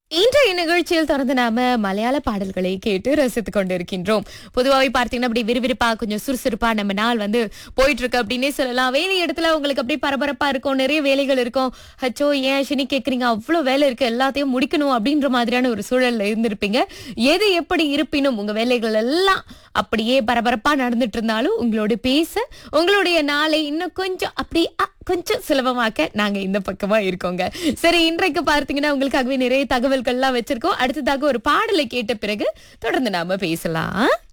இன்றைய நிகழ்ச்சியில் தொடர்ந்து நாம மலையாள பாடல்களை கேட்டு ரசித்துக் கொண்டிருக்கின்றோம் பொதுவாகவே பார்த்தீங்கன்னா அப்படி விறுவிறுப்பா கொஞ்சம் சுறுசுறுப்பா நம்ம நாள் வந்து போயிட்டு இருக்கு அப்படின்னே சொல்லலாம் வேலை இடத்துல உங்களுக்கு அப்படியே பரபரப்பா இருக்கும் நிறைய வேலைகள் இருக்கும் அச்சோ ஏன் ஷினி கேக்குறீங்க அவ்வளவு வேலை இருக்கு எல்லாத்தையும் முடிக்கணும் அப்படின்ற மாதிரியான ஒரு சூழல்ல இருந்திருப்பீங்க எது எப்படி இருப்பினும் உங்க வேலைகள் எல்லாம் அப்படியே பரபரப்பா நடந்துட்டு இருந்தாலும் உங்களோட பேச உங்களுடைய நாளை இன்னும் கொஞ்சம் அப்படி அ, கொஞ்சம் சுலபமாக்க நாங்க இந்த பக்கமா இருக்கோங்க சரி இன்றைக்கு பார்த்தீங்கன்னா உங்களுக்காகவே நிறைய தகவல்கள்லாம் வச்சிருக்கோம் அடுத்ததாக ஒரு பாடலை கேட்ட பிறகு தொடர்ந்து நாம பேசலாம்